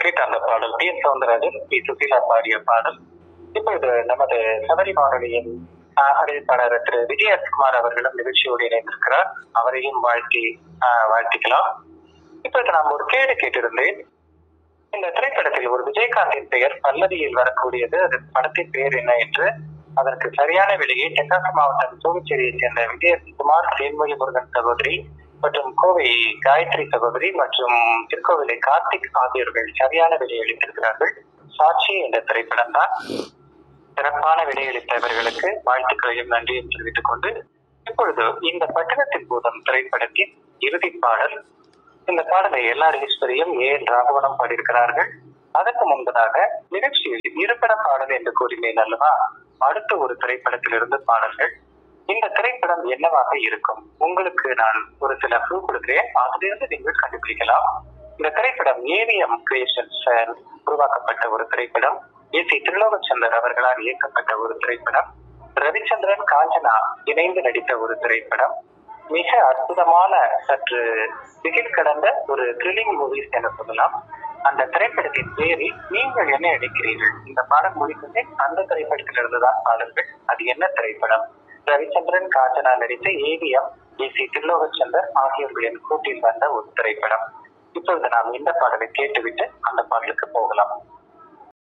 கேட்ட அந்த பாடல் T S Soundararajan P Susheela பாடிய பாடல் இப்பொழுது நமது சபரி வானொலியின் ஆஹ், அறிவிப்பாளர் திரு விஜயகுமார் அவர்களும் நிகழ்ச்சியோடு இணைந்திருக்கிறார் அவரையும் வாழ்த்தி ஆஹ், வாழ்த்திக்கலாம் இப்பொழுது நாம் ஒரு கேடு கேட்டிருந்தேன் இந்த திரைப்படத்தில் ஒரு விஜயகாந்தின் பெயர் பல்லவியில் வரக்கூடியது அது படத்தின் பெயர் என்ன என்று அதற்கு சரியான விடையை தென்காசி மாவட்டம் சோழிச்சேரியை சேர்ந்த விஜயகுமார் தேன்மொழி முருகன் சகோதரி மற்றும் கோவை காயத்ரி சகோதரி மற்றும் திருக்கோவிலை கார்த்திக் ஆகியோர்கள் சரியான விடையை அளித்திருக்கிறார்கள் சாட்சி என்ற திரைப்படம் தான் சிறப்பான விடையளித்தவர்களுக்கு வாழ்த்துக்களையும் நன்றியும் தெரிவித்துக் கொண்டு இப்பொழுது இந்த பட்டணத்தின் பூதம் திரைப்படத்தின் இறுதி பாடல் இந்த பாடலை எல்லார் ஈஸ்வரியும் ஏ என் ராகவனம் பாடியிருக்கிறார்கள் அதற்கு முன்பதாக நிகழ்ச்சியில் இருபட பாடல் என்று கூறினேன் அல்லவா அடுத்த ஒரு திரைப்படத்திலிருந்து பாடல்கள் இந்த திரைப்படம் என்னவாக இருக்கும் உங்களுக்கு நான் ஒரு சில க்ளூ கொடுக்கிறேன் அதிலிருந்து நீங்கள் கண்டுபிடிக்கலாம் இந்த திரைப்படம் ஏவிஎம் கிரியேஷன்ஸ் உருவாக்கப்பட்ட ஒரு திரைப்படம் ஏ சி திருலோகச்சந்தர் அவர்களால் இயக்கப்பட்ட ஒரு திரைப்படம் ரவிச்சந்திரன் காஞ்சனா இணைந்து நடித்த ஒரு திரைப்படம் மிக அற்புதமான சற்று திகில் கடந்த ஒரு த்ரில்லிங் மூவிஸ் என சொல்லலாம் அந்த திரைப்படத்தின் பேரில் நீங்கள் என்ன நினைக்கிறீர்கள் இந்த பாடம் முடிந்ததே அந்த திரைப்படத்திலிருந்து தான் பாடல்கள் அது என்ன திரைப்படம் ரவிச்சந்திரன் காஞ்சனா நடித்த ஏவிஎம் ஏ சி திருலோகச்சந்தர் ஆகியோர்களின் கூட்டில் வந்த ஒரு திரைப்படம் இப்பொழுது நாம் இந்த பாடலை கேட்டுவிட்டு அந்த பாடலுக்கு போகலாம்